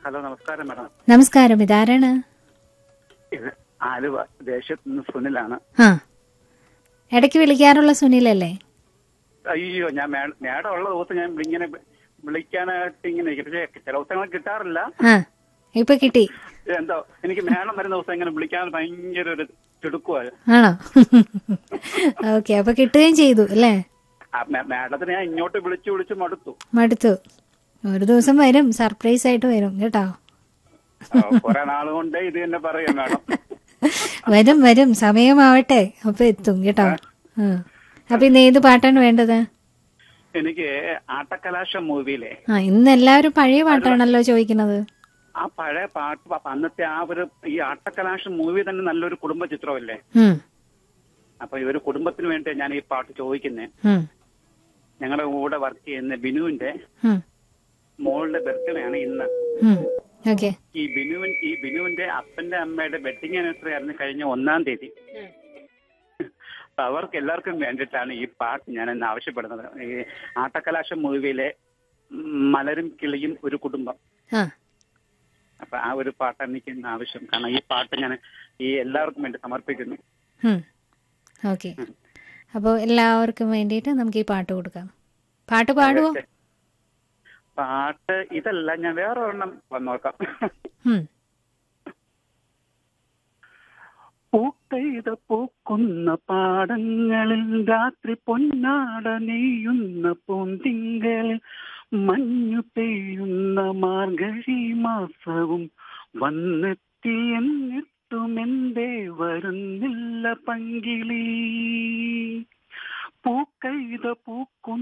Hello നമസ്കാരം madam നമസ്കാരം ഇതാരാണ് ഇത് ആലുവ ദേശത്ത് നിന്ന് സുനിലാണ് ആ ഇടയ്ക്ക് വിളിക്കാറുള്ള സുനിലല്ലേ അയ്യോ ഞാൻ മേ- മേഡം ഉള്ള ദിവസം ഞാൻ ഇങ്ങനെ വിളിക്കാനായിട്ട് ഇങ്ങനെ ഇരിക്കും. പക്ഷേ ചില ദിവസങ്ങൾ കിട്ടാറില്ല ആ ഇപ്പൊ കിട്ടി എന്തോ എനിക്ക് മേഡം വരുന്ന ദിവസം ഇങ്ങനെ വിളിക്കാൻ ഭയങ്കര ഒരു തിടുക്കുവാണ് ആണോ ഓക്കെ അപ്പൊ കിട്ടുകയും ചെയ്തു അല്ലേ ആ മേ- മേഡത്തിന് ഞാൻ ഇങ്ങോട്ട് വിളിച്ചു വിളിച്ച് മടുത്തു മടുത്തു ഒരു ദിവസം വരും സർപ്രൈസ് ആയിട്ട് വരും കേട്ടോ ആ, കുറെ നാൾ കൊണ്ട് ഇത് തന്നെ പറയാം മേഡം വരും വരും സമയമാവട്ടെ അപ്പൊ എത്തും കേട്ടോ ആ അപ്പൊ ഇന്ന് ഏത് പാട്ടാണ് വേണ്ടത് എനിക്ക് ആട്ടക്കലാശം മൂവിയിലെ ആ ഇന്ന് എല്ലാവരും പഴയ പാട്ടാണല്ലോ ചോദിക്കുന്നത് ആ പഴയ പാട്ട് പ- അന്നത്തെ ആ ഒരു ഈ ആട്ടക്കലാശം മൂവി തന്നെ നല്ലൊരു കുടുംബ ചിത്രമല്ലേ ഉം, അപ്പൊ ഈ ഒരു കുടുംബത്തിന് വേണ്ടി ഞാൻ ഈ പാട്ട് ചോദിക്കുന്നേ ഉം, ഞങ്ങളുടെ കൂടെ വർക്ക് ചെയ്യുന്ന ബിനുവിന്റെ ഉം, മോളുടെ ബർത്ത്ഡേ ആണ് ഇന്ന് ഉം. ഓക്കെ ഈ ബിനുവിൻ ഈ ബിനുവിന്റെ അപ്പന്റെ അമ്മയുടെ വെഡിങ് ആനിവേഴ്സറി ആയിരുന്നു കഴിഞ്ഞ ഒന്നാം തീയതി അപ്പൊ അവർക്ക് എല്ലാവർക്കും വേണ്ടിയിട്ടാണ് ഈ പാട്ട് ഞാൻ ഇന്ന് ആവശ്യപ്പെടുന്നത് ഈ ആട്ടക്കലാശം മൂവിയിലെ മലരും കിളിയും ഒരു കുടുംബം ആ അപ്പൊ ആ ഒരു പാട്ടാണ് എനിക്ക് ഇന്ന് ആവശ്യം കാരണം ഈ പാട്ട് ഞാൻ ഈ എല്ലാവർക്കും വേണ്ടി സമർപ്പിക്കുന്നു ഓക്കെ അപ്പോൾ എല്ലാവർക്കും വേണ്ടിയിട്ട് നമുക്ക് ഈ പാട്ട് കൊടുക്കാം പാട്ട് പാടുവോ പാട്ട് ഇതല്ല ഞാൻ വേറെ ഒരെണ്ണം വന്നോക്കാം ഉം. പൂക്കെയ്ത പൂക്കുന്ന പാടങ്ങളിൽ രാത്രി പൊന്നാട നെയ്യുന്ന പൂന്തിങ്കളിൽ മഞ്ഞു പെയ്യുന്ന മാർഗഴി മാസവും വന്നെത്തി എന്നിട്ടും എന്തേ വരുന്നില്ല പങ്കിളി പൂക്കെയ്ത പൂക്കുന്ന